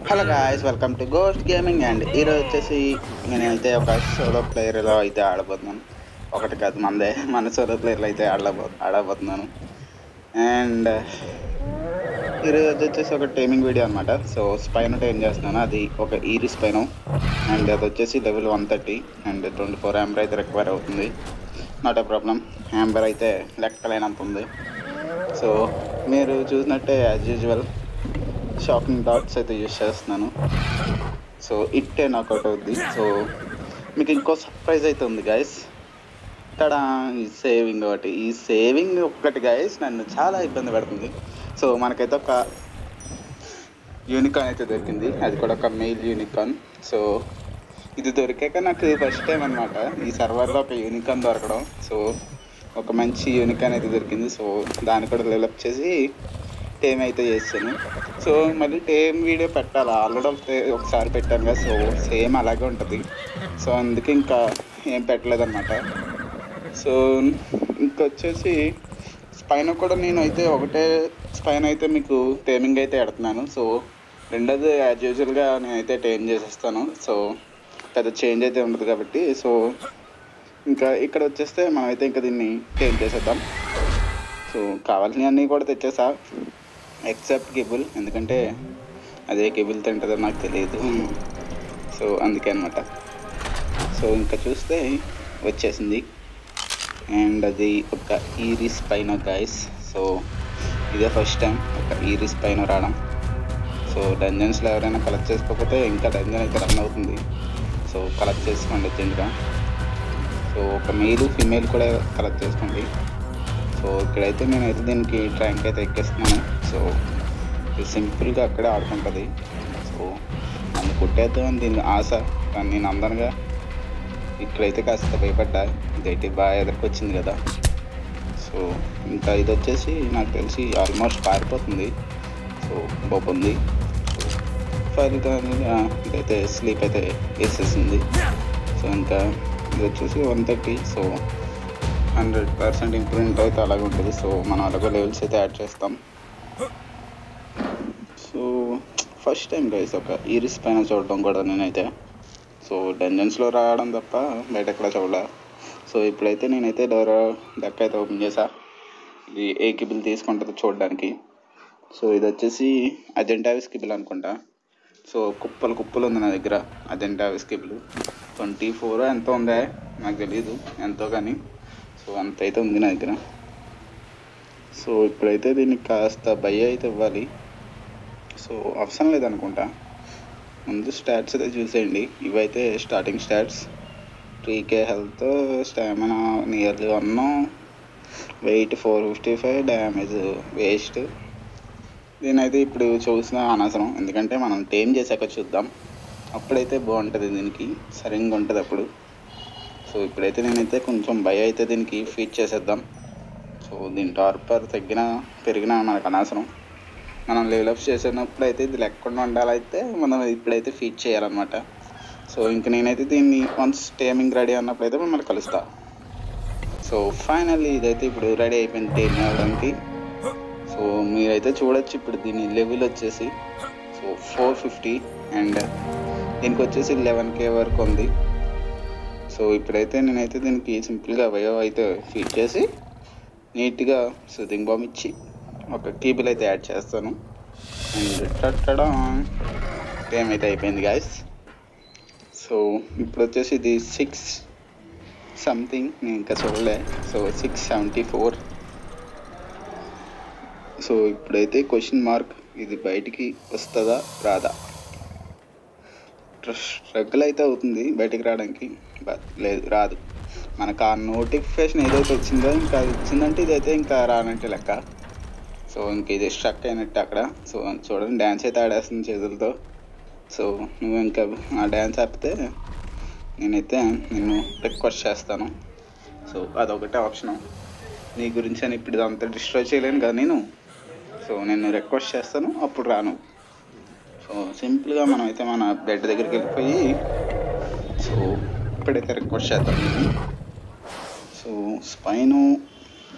hello guys welcome to ghost gaming and ఈరోజు వచ్చేసి నేనైతే ఒక సోలో ప్లేయర్లో అయితే ఆడబోతున్నాను ఒకటి కాదు మందే మన సోలో ప్లేయర్లో అయితే ఆడబో ఆడబోతున్నాను అండ్ ఈరోజు వచ్చేసి ఒక టైమింగ్ వీడియో అనమాట సో స్పైన్ టైం చేస్తున్నాను అది ఒక ఈరి స్పైన్ అండ్ అది వచ్చేసి level one thirty and twenty four amber అయితే రిక్వైర్ అవుతుంది నాట్ ఏ ప్రాబ్లం యాంబర్ అయితే లెక్కలేనంత ఉంది సో మీరు చూసినట్టే యాజ్ యూజువల్ షాకింగ్ డాట్స్ అయితే యూస్ చేస్తున్నాను సో ఇట్టే నాకౌట్ అవుద్ది సో మీకు ఇంకో సర్ప్రైజ్ అయితే ఉంది గాయస్ ఇక్కడ ఈ సేవింగ్ ఒకటి ఈ సేవింగ్ ఒక్కటి గాయస్ నన్ను చాలా ఇబ్బంది పెడుతుంది సో మనకైతే ఒక యూనికాన్ అయితే దొరికింది అది కూడా ఒక మెయిల్ యూనికాన్ సో ఇది దొరికాక నాకు ఫస్ట్ టైం అనమాట ఈ సర్వర్లో ఒక యూనికాన్ దొరకడం సో ఒక మంచి యూనికాన్ అయితే దొరికింది సో దాన్ని కూడా డెవలప్ చేసి టేమ్ అయితే చేస్తాను సో మళ్ళీ టేమ్ వీడియో పెట్టాలి ఆల్రెడీ ఒకటే ఒకసారి పెట్టాను కదా సో సేమ్ అలాగే ఉంటుంది సో అందుకే ఇంకా ఏం పెట్టలేదన్నమాట సో ఇంకొచ్చేసి స్పైన్ కూడా నేను అయితే ఒకటే స్పైన్ అయితే మీకు టేమింగ్ అయితే ఎడుతున్నాను సో రెండోది యాజ్ యూజువల్గా నేనైతే టేమ్ చేసేస్తాను సో పెద్ద చేంజ్ అయితే ఉండదు కాబట్టి సో ఇంకా ఇక్కడ వచ్చేస్తే మనమైతే ఇంకా దీన్ని టేమ్ చేసేద్దాం సో కావాల్సినవన్నీ కూడా తెచ్చేసా ఎక్సెప్ట్ కేబుల్ ఎందుకంటే అదే కేబుల్ తింటుందో నాకు తెలియదు సో అందుకే అనమాట సో ఇంకా చూస్తే వచ్చేసింది అండ్ అది ఒక ఈరిస్ పైన గైస్ సో ఇదే ఫస్ట్ టైం ఒక ఈరిస్ పైన రావడం సో డంజన్స్లో ఎవరైనా కలెక్ట్ చేసుకోకపోతే ఇంకా డంజన్ అయితే రన్ అవుతుంది సో కలెక్ట్ చేసుకోండి అర్జెంట్గా సో ఒక మెయిల్ ఫీమేల్ కూడా కలెక్ట్ చేసుకోండి సో ఇక్కడైతే నేనైతే దీనికి ట్యాంక్ అయితే ఎక్కిస్తున్నాను సో ఇది సింపుల్గా అక్కడే ఆడుకుంటుంది సో నన్ను కుట్టేద్దామని దీని ఆశ కానీ నేను అందనగా ఇక్కడైతే కాస్త భయపడ్డా ఇదైతే బాగా ఎదుర్కొచ్చింది కదా సో ఇంకా ఇది వచ్చేసి నాకు తెలిసి ఆల్మోస్ట్ పారిపోతుంది సో బాగుంది సో ఫైనల్గా ఇదైతే స్లీప్ అయితే వేసేసింది సో ఇంకా ఇది వచ్చేసి one thirty so hundred percent improvement అయితే అలాగే ఉంటుంది సో మనం అలాగే లెవెల్స్ అయితే యాడ్ చేస్తాం సో ఫస్ట్ టైం గైస్ ఒక ఈరిస్ పైన చూడడం కూడా నేనైతే సో డంజన్స్లో రావడం తప్ప బయట ఎక్కడ చూడలే సో ఇప్పుడైతే నేనైతే డోర్ డక్క అయితే ఓపెన్ చేసా ఇది ఏ కిబుల్ తీసుకుంటుంది చూడడానికి సో ఇది వచ్చేసి అజెంటా కిబుల్ అనుకుంటా సో కుప్పలు కుప్పలు ఉంది నా దగ్గర అజెంటా కిబుల్ ట్వంటీ ఫోర్ ఎంత ఉందా నాకు తెలియదు ఎంతో కానీ సో అంత అయితే ఉంది నా దగ్గర సో ఇప్పుడైతే దీనికి కాస్త భయ అయితే ఇవ్వాలి సో అవసరం లేదనుకుంటా ముందు స్టాట్స్ అయితే చూసేయండి ఇవైతే స్టార్టింగ్ స్టాట్స్ కే health stamina nearly one weight four fifty five damage waste దీనైతే ఇప్పుడు చూసిన అనవసరం ఎందుకంటే మనం టేమ్ చేశాక చూద్దాం అప్పుడైతే బాగుంటుంది దీనికి సరిగ్గా ఉంటుంది అప్పుడు సో ఇప్పుడైతే నేనైతే కొంచెం భయ అయితే దీనికి ఫీడ్ చేసేద్దాం సో దీని టార్పర్ తగ్గినా పెరిగినా మనకు అనవసరం మనం లెవెలప్ చేసినప్పుడు అయితే ఇది లేకుండా ఉండాలైతే మనం ఇప్పుడైతే ఫీడ్ చేయాలన్నమాట సో ఇంక నేనైతే దీన్ని వన్స్ టేమింగ్ రెడీ అన్నప్పుడు అయితే మిమ్మల్ని కలుస్తా సో ఫైనల్లీ ఇదైతే ఇప్పుడు రెడీ అయిపోయింది టేమ్ అవ్వడానికి సో మీరైతే చూడొచ్చు ఇప్పుడు దీని లెవెల్ వచ్చేసి సో ఫోర్ ఫిఫ్టీ అండ్ దీనికి వచ్చేసి లెవెన్ కే వరకు ఉంది సో ఇప్పుడైతే నేనైతే దీనికి సింపుల్గా వయో అయితే ఫీడ్ చేసి నీట్గా సూదింగ్ బామ్ ఇచ్చి ఒక కీబుల్ అయితే యాడ్ చేస్తాను అండ్ టట్టడం గేమ్ అయితే అయిపోయింది గాయస్ సో ఇప్పుడు వచ్చేసి ఇది సిక్స్ సంథింగ్ నేను ఇంకా చూడలే so six seventy four so ఇప్పుడైతే క్వశ్చన్ మార్క్ ఇది బయటికి వస్తుందా రాదా స్ట్రగుల్ అయితే అవుతుంది బయటికి రావడానికి బట్ లేదు రాదు మనకు ఆ నోటిఫికేషన్ ఏదైతే వచ్చిందో ఇంకా అది వచ్చిందంటే ఇదైతే ఇంకా రానంటే లెక్క సో ఇంక ఇది స్ట్రక్ అయినట్టు అక్కడ సో చూడండి డ్యాన్స్ అయితే ఆడేస్తుంది చేతులతో సో నువ్వు ఇంకా ఆ డ్యాన్స్ ఆపితే నేనైతే నిన్ను రిక్వెస్ట్ చేస్తాను సో అదొకటే ఆప్షన్ నీ గురించి అని ఇప్పుడు ఇదంతా డిస్ట్రాయ్ చేయలేను కదా నేను సో నేను రిక్వెస్ట్ చేస్తాను అప్పుడు రాను సో సింపుల్గా మనం అయితే మన బెడ్ దగ్గరికి వెళ్ళిపోయి సో ఇప్పుడైతే రిక్వెస్ట్ చేద్దాం నేను సో స్పైను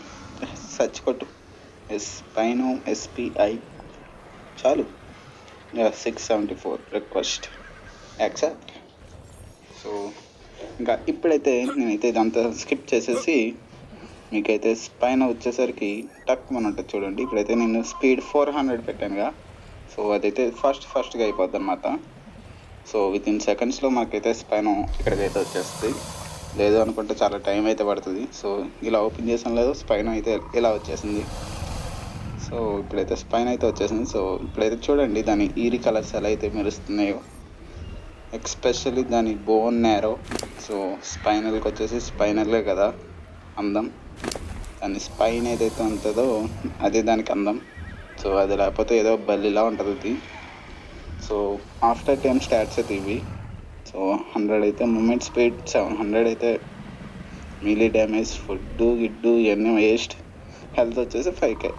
సచ్ కొట్టు ఎస్ స్పైను ఎస్పిఐ చాలు six seventy four request accept so ఇంకా ఇప్పుడైతే నేనైతే ఇదంతా స్కిప్ చేసేసి మీకైతే పైన వచ్చేసరికి టక్ మన ఉంటుంది చూడండి ఇప్పుడైతే నేను స్పీడ్ ఫోర్ హండ్రెడ్ పెట్టానుగా సో అదైతే ఫస్ట్ ఫస్ట్గా అయిపోద్ది అనమాట సో విత్ ఇన్ సెకండ్స్లో మనకైతే స్పైన్ ఇక్కడికైతే వచ్చేస్తుంది లేదు అనుకుంటే చాలా టైం అయితే పడుతుంది సో ఇలా ఓపెన్ చేసాం లేదు స్పైన్ అయితే ఇలా వచ్చేసింది సో ఇప్పుడైతే స్పైన్ అయితే వచ్చేసింది సో ఇప్పుడైతే చూడండి దాని ఈరి కలర్స్ ఎలా అయితే మెరుస్తున్నాయో ఎక్స్పెషల్లీ దాని బోన్ నేరో సో స్పైనల్కి వచ్చేసి స్పైనలే కదా అందం దాని స్పైన్ ఏదైతే ఉంటుందో అదే దానికి అందం సో అది లేకపోతే ఏదో బల్లిలా ఉంటుంది ఇది సో ఆఫ్టర్ టెన్ స్టాట్స్ అయితే ఇవి సో హండ్రెడ్ అయితే మూమెంట్ స్పీడ్ సెవెన్ హండ్రెడ్ అయితే మీలీ డ్యామేజ్ ఫుడ్ గిడ్డు ఇవన్నీ వేస్ట్ హెల్త్ వచ్చేసి ఫైవ్ కే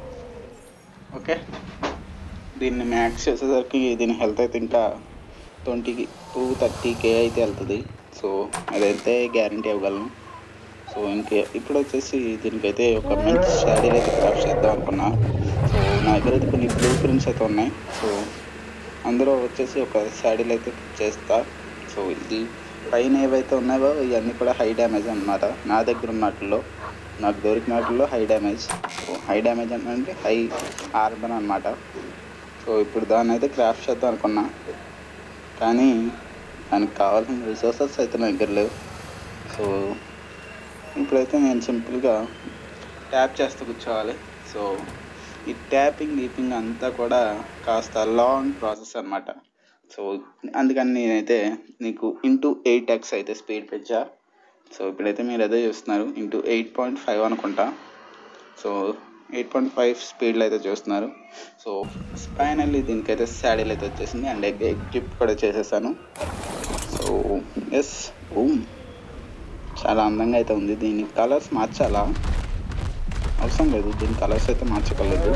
ఓకే దీన్ని మ్యాక్స్ చేసేసరికి దీని హెల్త్ అయితే ఇంకా ట్వంటీకి టూ థర్టీ కే అయితే వెళ్తుంది సో అదైతే గ్యారంటీ ఇవ్వగలను సో ఇంకే ఇప్పుడు వచ్చేసి దీనికైతే ఒక మంచి శాడీలు అయితే క్రాఫ్ట్ చేద్దాం అనుకున్నా సో నా దగ్గర అయితే కొన్ని బ్లూ ప్రింట్స్ అయితే ఉన్నాయి సో అందులో వచ్చేసి ఒక శాడీలు అయితే చేస్తా సో ఇది పైన ఏవైతే ఉన్నాయో ఇవన్నీ కూడా హై డ్యామేజ్ అన్నమాట నా దగ్గర ఉన్న వాటిల్లో నాకు దొరికిన వాటిల్లో high damage so high damage అంటే హై ఆర్బన్ అనమాట సో ఇప్పుడు దాన్ని అయితే క్రాఫ్ట్ చేద్దాం అనుకున్నా కానీ దానికి కావాల్సిన రిసోర్సెస్ అయితే నా దగ్గర లేవు సో ఇప్పుడైతే నేను సింపుల్గా ట్యాప్ చేస్తూ కూర్చోవాలి సో ఈ ట్యాపింగ్ గీపింగ్ అంతా కూడా కాస్త లాంగ్ ప్రాసెస్ అనమాట సో అందుకని నేనైతే నీకు ఇంటూ ఎయిట్ ఎక్స్ అయితే స్పీడ్ పెంచా సో ఇప్పుడైతే మీరు అదే చూస్తున్నారు ఇంటూ ఎయిట్ పాయింట్ ఫైవ్ అనుకుంటా సో ఎయిట్ పాయింట్ ఫైవ్ స్పీడ్లో అయితే చూస్తున్నారు సో ఫైనల్లీ దీనికైతే శాడీలు అయితే వచ్చేసింది అండ్ ఎగ్ ఎగ్జిప్ కూడా చేసేసాను సో ఎస్ ఓమ్ చాలా అందంగా అయితే ఉంది దీని కలర్స్ మార్చాలా అవసరం లేదు దీని కలర్స్ అయితే మార్చగలదు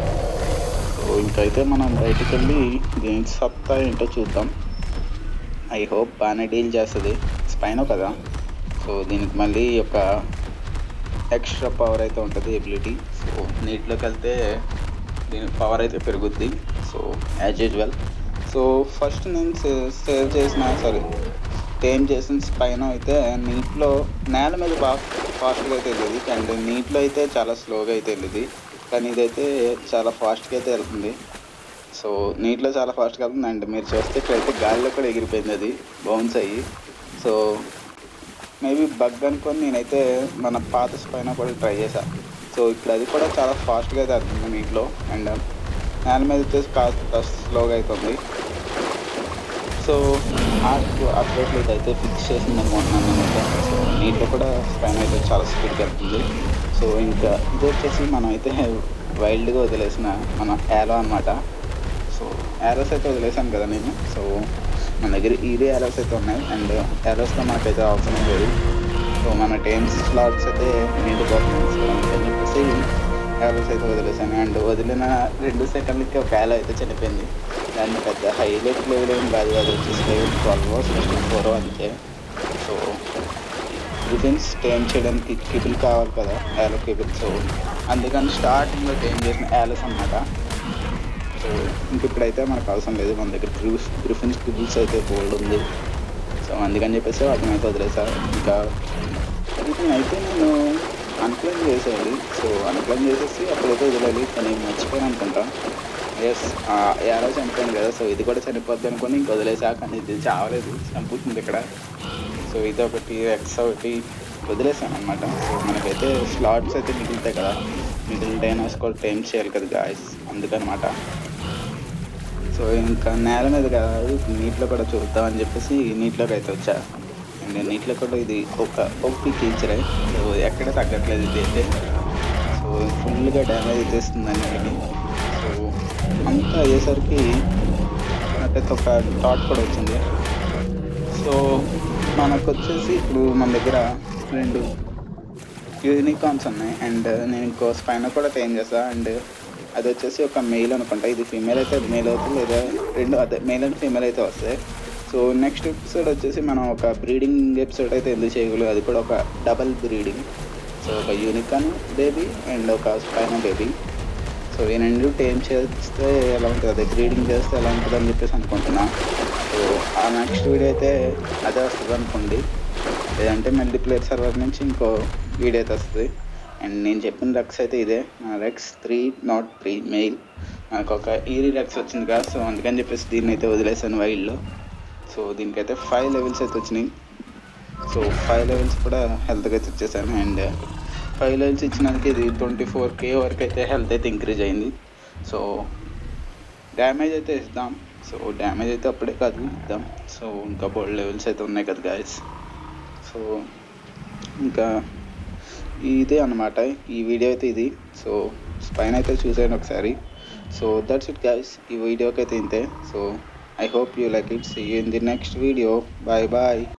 సో ఇంకైతే మనం బయటికి వెళ్ళి దీని సత్తా ఏంటో చూద్దాం ఐ హోప్ బాగానే డీల్ చేస్తుంది స్పైనో కదా సో దీనికి మళ్ళీ ఒక ఎక్స్ట్రా పవర్ అయితే ఉంటుంది ఎబిలిటీ సో నీటిలోకి వెళ్తే దీని పవర్ అయితే పెరుగుద్ది so as usual so first నేను సేవ్ చేసిన సారీ టేమ్ చేసిన స్పైన్ అయితే నీటిలో నేల మీద బాగా ఫాస్ట్గా అయితే వెళ్ళేది అండ్ నీటిలో అయితే చాలా స్లోగా అయితే వెళ్ళేది కానీ ఇదైతే చాలా ఫాస్ట్గా అయితే వెళ్తుంది సో నీటిలో చాలా ఫాస్ట్గా వెళ్తుంది అండ్ మీరు చూస్తే ఇక్కడైతే గాలిలో కూడా ఎగిరిపోయింది అది బౌన్స్ అయ్యి సో మేబీ బగ్ అనుకొని నేనైతే మన పాత స్పైన కూడా ట్రై చేశాను సో ఇప్పుడు అది కూడా చాలా ఫాస్ట్గా అయితే వెళ్తుంది నీటిలో అండ్ నేల మీద వచ్చేసి కాస్త స్లోగా అవుతుంది సో ఆర్ట్ అప్డేట్లో ఇదైతే ఫిక్స్ చేసింది అనుకుంటున్నాను నేనైతే సో నీటిలో కూడా స్పైన్ అయితే చాలా స్పీడ్గా వెళ్తుంది సో ఇంకా ఇది వచ్చేసి మనం అయితే వైల్డ్గా వదిలేసిన మన యాలో అనమాట సో యారోస్ అయితే వదిలేసాను కదా నేను సో మన దగ్గర ఈడే యారోస్ అయితే ఉన్నాయి అండ్ యారోస్తో మనకైతే అవసరం లేదు సో మన టైమ్స్ స్లాట్స్ అయితే నిండిపోతున్నాయి సో అందుకని చెప్పేసి యారోస్ అయితే వదిలేసాను అండ్ వదిలిన రెండు సెకండ్లకి ఒక యాలో అయితే చనిపోయింది దాన్ని పెద్ద హైలైట్ లెవెల్ ఏం కాదు అది వచ్చేసి లెవెల్ ట్వెల్వ్ సిక్స్టీన్ ఫోర్ అంతే సో వితిన్స్ టైం చేయడానికి కేబుల్ కావాలి కదా యాలో కేబుల్ సో అందుకని స్టార్టింగ్లో టైం చేసిన యాలోస్ అనమాట సో ఇంక ఇప్పుడైతే మనకు అవసరం లేదు మన దగ్గర గ్రిఫ్ గ్రిఫిన్స్ కేబుల్స్ అయితే బోల్డ్ ఉంది సో అందుకని చెప్పేసి వాటిని అయితే వదిలేసారు ఇంకా వీటిని అయితే నేను అన్ప్లగ్ చేసేయాలి సో అన్ప్లగ్ చేసేసి అప్పుడైతే వదిలేదు కానీ మర్చిపోయాను అనుకుంటా ఎస్ యారో చనిపోయింది కదా సో ఇది కూడా చనిపోద్ది అనుకుని ఇంక వదిలేసా కానీ ఇది చావలేదు చంపుతుంది ఇక్కడ సో ఇది ఒకటి ఎక్స్ ఒకటి వదిలేసాను అనమాట సో మనకైతే స్లాట్స్ అయితే మిగులుతాయి కదా మిగిలిన డైనాస్ కూడా టైం చేయాలి కదా గాయస్ అందుకనమాట సో ఇంకా నేల మీద కాదు నీటిలో కూడా చూద్దామని చెప్పేసి నీటిలోకి అయితే వచ్చా అండ్ నీటిలో కూడా ఇది ఒక ఒప్పి ఫీచరే సో ఎక్కడ తగ్గట్లేదు ఇది అయితే సో ఫుల్గా డ్యామేజ్ అయితే ఇస్తుంది అన్నిటికీ సో అంతా అయ్యేసరికి నాకైతే ఒక థాట్ కూడా వచ్చింది సో మనకు వచ్చేసి ఇప్పుడు మన దగ్గర రెండు యూనికార్న్స్ ఉన్నాయి అండ్ నేను ఇంకో స్పైన కూడా టైం చేస్తా అండ్ అది వచ్చేసి ఒక మెయిల్ అనుకుంటా ఇది ఫీమేల్ అయితే అది మెయిల్ అవుతుంది లేదా రెండు అదే మెయిల్ అండ్ ఫీమేల్ అయితే వస్తాయి సో నెక్స్ట్ ఎపిసోడ్ వచ్చేసి మనం ఒక బ్రీడింగ్ ఎపిసోడ్ అయితే ఎందుకు చేయగలం అది కూడా ఒక డబల్ బ్రీడింగ్ సో ఒక యూనికాన్ బేబీ అండ్ ఒక స్పైన బేబీ సో ఈ రెండు టేమ్ చేస్తే ఎలా ఉంటుంది అదే గ్రీడింగ్ చేస్తే ఎలా ఉంటుంది అని చెప్పేసి అనుకుంటున్నా సో ఆ నెక్స్ట్ వీడియో అయితే అదే వస్తుంది అనుకోండి లేదంటే మల్టీప్లేయర్ సర్వర్ నుంచి ఇంకో వీడియో అయితే వస్తుంది అండ్ నేను చెప్పిన రెక్స్ అయితే ఇదే rex three not three male నాకు ఒక ఈరీ రెక్స్ వచ్చింది కదా సో అందుకని చెప్పేసి దీన్ని అయితే వదిలేసాను వైల్డ్లో సో దీనికైతే ఫైవ్ లెవెల్స్ అయితే వచ్చినాయి సో ఫైవ్ లెవెల్స్ కూడా హెల్త్కి అయితే ఇచ్చేసాను అండ్ ఫైవ్ లెవెల్స్ ఇచ్చినందుకు ఇది ట్వంటీ ఫోర్ కే వరకు అయితే హెల్త్ అయితే ఇంక్రీజ్ అయింది సో డ్యామేజ్ అయితే ఇద్దాం సో డ్యామేజ్ అయితే అప్పుడే కాదు ఇద్దాం సో ఇంకా బోల్డ్ లెవెల్స్ అయితే ఉన్నాయి కదా గాయస్ సో ఇంకా ఇదే అనమాట ఈ వీడియో అయితే ఇది సో స్పైన్ అయితే చూసాను ఒకసారి సో దట్స్ ఇట్ గైస్ ఈ వీడియోకి అయితే ఇంతే so I hope you like it see in the next video bye bye